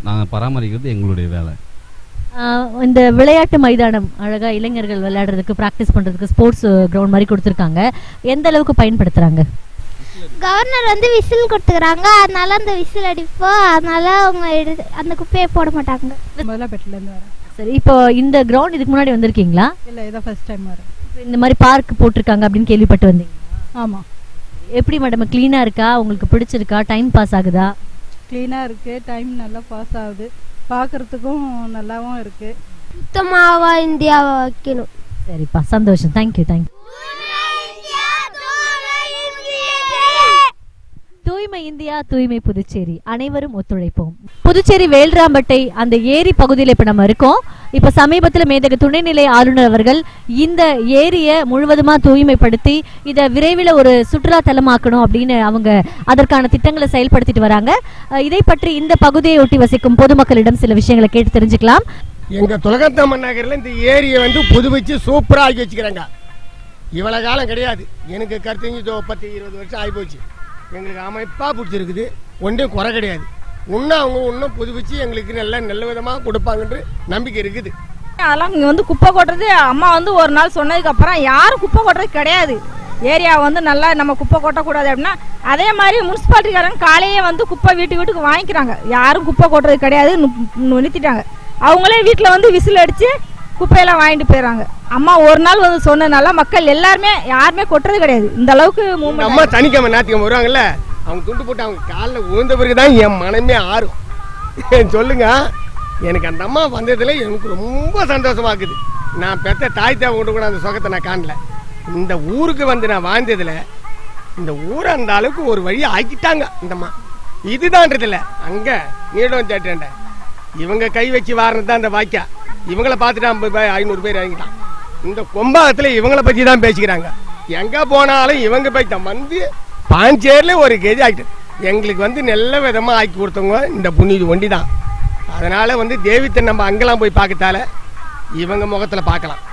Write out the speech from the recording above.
நாங்கள் பராமரிக்கிறது எங்களுடைய வேலை ஆஹ் இந்த விளையாட்டு மைதானம் அழகா இளைஞர்கள் விளையாடுறதுக்கு ப்ராக்டிஸ் பண்றதுக்கு ஸ்போர்ட்ஸ் கிரவுண்ட் மாதிரி கொடுத்துருக்காங்க எந்த அளவுக்கு பயன்படுத்துறாங்க கவர்னர் வந்து விசில் கொடுத்துக்கிறாங்க அதனால அந்த விசில் அடிப்போம் அதனால அவங்க எடு அந்த குப்பையை போட மாட்டாங்க முதலாப்பேட்டிலேருந்து வரேன் சரி இப்போ இந்த கிரவுண்ட் இதுக்கு முன்னாடி வந்திருக்கீங்களா இல்லை இதான் ஃபர்ஸ்ட் டைம் வரேன் இப்ப இந்த மாதிரி பார்க் போட்டிருக்காங்க அப்படின்னு கேள்விப்பட்டு வந்தீங்க ஆமாம் எப்படி மேடம் கிளீனா இருக்கா உங்களுக்கு பிடிச்சிருக்கா டைம் பாஸ் ஆகுதா க்ளீனாக இருக்குது டைம் நல்லா பாஸ் ஆகுது பார்க்குறதுக்கும் நல்லாவும் இருக்குது சுத்தமாவா இந்தியாவை வைக்கணும் சரிப்பா சந்தோஷம் தேங்க்யூ தேங்க்யூ தூய்மை இந்தியா தூய்மை புதுச்சேரி அனைவரும் ஒத்துழைப்போம் புதுச்சேரி வேல்ராம்பட்டை அந்த ஏரி பகுதியில் இப்ப நம்ம இருக்கோம் இப்ப சமீபத்துல மேதக துணைநிலை ஆளுநர் அவர்கள் இந்த ஏரியை முழுவதுமா தூய்மைப்படுத்தி இதை விரைவில் ஒரு சுற்றுலா தலமாக்கணும் அப்படின்னு அவங்க அதற்கான திட்டங்களை செயல்படுத்திட்டு வராங்க அஹ் இதை பற்றி இந்த பகுதியை ஒட்டி வசிக்கும் பொதுமக்களிடம் சில விஷயங்களை கேட்டு தெரிஞ்சுக்கலாம் எங்க துலகத்தம்மன் நகர்ல இந்த ஏரியை வந்து புதுப்பிச்சு சூப்பரா ஆக்கி வச்சுக்கிறாங்க இவ்வளவு காலம் கிடையாது எனக்கு கருத்தஞ்சு தோ- பத்து இருபது வருஷம் ஆகி போச்சு எங்களுக்கு அமைப்பா பிடிச்சிருக்குது ஒன்றும் குறை கிடையாது இன்னும் அவங்க இன்னும் புதுப்பிச்சு எங்களுக்கு நல்ல நல்ல விதமா கொடுப்பாங்கன்ற நம்பிக்கை இருக்குது அதெல்லாம் இங்கே வந்து குப்பை கொட்டுறது அம்மா வந்து ஒரு நாள் சொன்னதுக்கு அப்புறம் யாரும் குப்பை கொட்டுறது கிடையாது ஏரியா வந்து நல்லா நம்ம குப்பை கொட்டக்கூடாது அப்படின்னா அதே மாதிரி முனிசிபாலிட்டிக்காரங்க காலையே வந்து குப்பை வீட்டு வீட்டுக்கு வாங்கிக்கிறாங்க யாரும் குப்பை கொட்டுறது கிடையாது நு- நு- நிறுத்திட்டாங்க அவங்களே வீட்டில் வந்து விசில் அடித்து குப்பையெல்லாம் வாங்கிட்டு போயிடுறாங்க அம்மா ஒரு நாள் வந்து சொன்னதுனால மக்கள் எல்லாருமே யாருமே கொட்டுறது கிடையாது இந்த அளவுக்கு இந்த movement அம்மா சனிக்கிழமை ஞாயிற்றுக்கிழமை வருவாங்கல்ல அவங்க துண்டு போட்டு அவங்க காலில் உழுந்த பிறகுதான் என் மனமே ஆறும் சொல்லுங்க எனக்கு அந்த அம்மா வந்ததுல எனக்கு ரொம்ப சந்தோஷமா இருக்குது நான் பெத்த தாய் தேவை கொண்டு கூட அந்த சுகத்தை நான் காணல இந்த ஊருக்கு வந்து நான் வாழ்ந்ததுல இந்த ஊரை அந்த அளவுக்கு ஒரு வழி ஆக்கிட்டாங்க இந்த அம்மா இதுதான்றதில்ல அங்க நீடம் தேட்டேன்ட இவங்க கை வச்சு வாரது தான் அந்த வாய்க்கா இவங்கள பார்த்துட்டு ஐம்பது பேர் ஐநூறு பேர் இறங்கிட்டான் இந்த கொம்பாகத்தில் இவங்கள பற்றி தான் பேசிக்கிறாங்க எங்கே போனாலும் இவங்க போய் தான் வந்து பாஞ்சேரில் ஒரு கேஜி ஆகிட்டு எங்களுக்கு வந்து நல்ல விதமாக ஆக்கி கொடுத்தவங்க இந்த புண்ணிய ஒண்டி தான் அதனால் வந்து தெய்வத்தை நம்ம அங்கெல்லாம் போய் பார்க்கத்தால இவங்க முகத்தில் பார்க்கலாம்